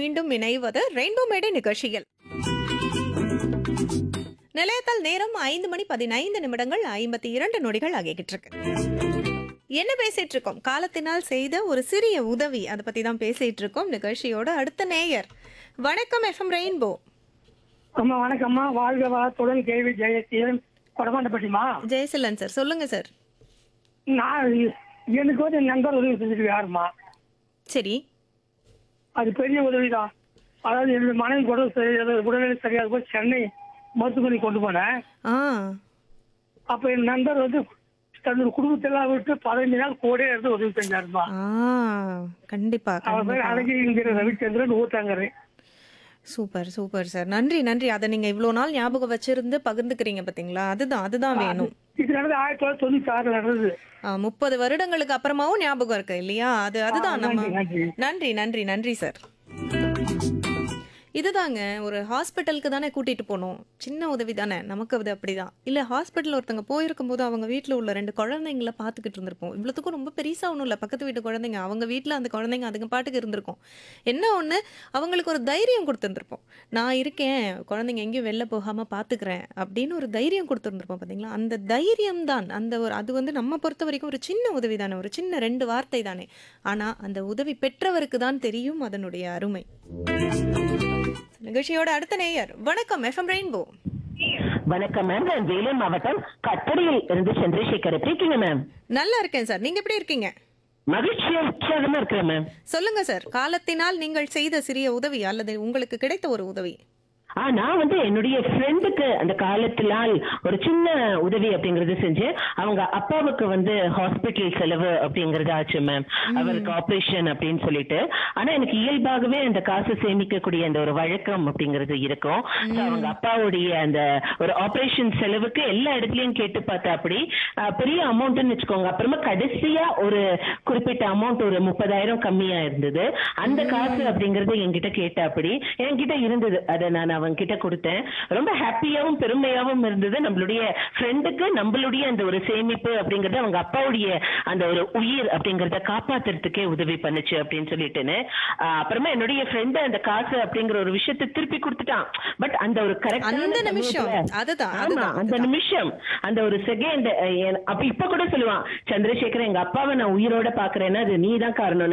மீண்டும் இணைவது ரெயின்போ மேடை நிகழ்ச்சியில் நிலையத்தால் நேரம் ஐந்து மணி பதினைந்து நிமிடங்கள் ஐம்பத்தி இரண்டு நொடிகள் ஆகிக்கிட்டு இருக்கு என்ன பேசிட்டு இருக்கோம் காலத்தினால் செய்த ஒரு சிறிய உதவி அதை பத்தி தான் பேசிட்டு இருக்கோம் நிகழ்ச்சியோட அடுத்த நேயர் வணக்கம் எஃப்எம் ரெயின்போ அம்மா வணக்கம்மா வாழ்க வளத்துடன் கேள்வி ஜெயசீலன் கொடமாண்டப்பட்டிமா ஜெயசீலன் சார் சொல்லுங்க சார் நான் எனக்கு வந்து என் நண்பர் உதவி செஞ்சுட்டு யாருமா சரி அது பெரிய உதவிதான் அதாவது என்னுடைய மனைவி உடல் சரியாது உடல்நிலை சரியாக போய் சென்னை மருத்துவமனை கொண்டு போனேன் ஆ அப்ப என் நண்பர் வந்து தன்னோட குடும்பத்தெல்லாம் விட்டு பதினஞ்சு நாள் கூட இருந்து உதவி செஞ்சாருமா ஆ கண்டிப்பா அவர் பேர் கண்டிப்பா. அழகிரிங்கிற Ravichandran Uthangarai super super sir நன்றி நன்றி அதை நீங்க இவ்வளோ நாள் ஞாபகம் வச்சிருந்து பகிர்ந்துக்கிறீங்க பாத்தீங்களா அதுதான் அதுதான் வேணும் இது நடந்து ஆயிரத்தி தொள்ளாயிரத்தி தொண்ணூத்தி ஆறுல நடந்தது முப்பது வருடங்களுக்கு அப்புறமாவும் ஞாபகம் இருக்கு இல்லையா அது அதுதான் ஆ, நம்ம நன்றி, நன்றி. நன்றி நன்றி நன்றி சார் இதுதாங்க ஒரு ஹாஸ்பிட்டலுக்கு தானே கூட்டிட்டு போனோம் சின்ன உதவி தானே நமக்கு அது அப்படிதான் இல்ல ஹாஸ்பிட்டல் ஒருத்தங்க போயிருக்கும் போது அவங்க வீட்ல உள்ள ரெண்டு குழந்தைங்கள பாத்துக்கிட்டு இருந்திருப்போம் இவ்வளவுக்கும் ரொம்ப பெருசா ஒண்ணும் இல்ல பக்கத்து வீட்டு குழந்தைங்க அவங்க வீட்ல அந்த குழந்தைங்க அதுங்க பாட்டுக்கு இருந்திருக்கும் என்ன ஒண்ணு அவங்களுக்கு ஒரு தைரியம் கொடுத்துருந்துருப்போம் நான் இருக்கேன் குழந்தைங்க எங்கேயும் வெளில போகாம பாத்துக்கிறேன் அப்படின்னு ஒரு தைரியம் கொடுத்துருந்துருப்போம் பாத்தீங்களா அந்த தைரியம் தான் அந்த ஒரு அது வந்து நம்ம பொறுத்த வரைக்கும் ஒரு சின்ன உதவி தானே ஒரு சின்ன ரெண்டு வார்த்தை தானே ஆனா அந்த உதவி பெற்றவருக்கு தான் தெரியும் அதனுடைய அருமை நிகழ்ச்சியோட அடுத்த நேயர் வணக்கம் எஃப்எம் ரெயின்போ வணக்கம் மேம் நான் வேலூர் மாவட்டம் கட்டடியில் இருந்து சந்திரசேகர் எப்படி இருக்கீங்க மேம் நல்லா இருக்கேன் சார் நீங்க எப்படி இருக்கீங்க மகிழ்ச்சியா உற்சாகமா இருக்கிறேன் மேம் சொல்லுங்க சார் காலத்தினால் நீங்கள் செய்த சிறிய உதவி அல்லது உங்களுக்கு கிடைத்த ஒரு உதவி ஆ நான் வந்து என்னுடைய ஃப்ரெண்டுக்கு அந்த காலத்தினால் ஒரு சின்ன உதவி அப்படிங்கறது செஞ்சேன் அவங்க அப்பாவுக்கு வந்து ஹாஸ்பிட்டல் செலவு அப்படிங்கறது ஆச்சு மேம் அவருக்கு ஆபரேஷன் அப்படின்னு சொல்லிட்டு ஆனா எனக்கு இயல்பாகவே அந்த காசு சேமிக்கக்கூடிய அந்த ஒரு வழக்கம் அப்படிங்கிறது இருக்கும் So, அவங்க அப்பாவுடைய அந்த ஒரு ஆபரேஷன் செலவுக்கு எல்லா இடத்துலயும் கேட்டு பார்த்தா அப்படி ஆ, பெரிய அமௌண்ட்னு வச்சுக்கோங்க அப்புறமா கடைசியா ஒரு குறிப்பிட்ட அமௌண்ட் ஒரு முப்பதாயிரம் கம்மியா இருந்தது அந்த காசு அப்படிங்கறது என்கிட்ட கேட்ட அப்படி என்கிட்ட இருந்தது அதை நான் அவங்க கிட்ட கொடுத்தேன் ரொம்ப ஹாப்பியாவும் பெருமையாவும் இருந்தது நம்மளுடைய ஃப்ரெண்டுக்கு நம்மளுடைய அந்த ஒரு சேமிப்பு அப்படிங்கறது அவங்க அப்பாவுடைய அந்த ஒரு உயிர் அப்படிங்கறத காப்பாத்துறதுக்கே உதவி பண்ணுச்சு அப்படின்னு சொல்லிட்டுன்னு ஆஹ் அப்புறமா என்னுடைய ஃப்ரெண்டு அந்த காசு அப்படிங்கிற ஒரு விஷயத்தை திருப்பி கொடுத்துட்டான் பட் அந்த ஒரு கரெக்டான அந்த நிமிஷம், அதுதான், ஆமா அதுதான், அந்த அதுதான். நிமிஷம் அந்த ஒரு செகண்ட் அப்ப இப்ப கூட சொல்லுவான் சந்திரசேகர் எங்க அப்பாவை நான் உயிரோட பாக்குறேன்னா அது நீ தான் காரணம்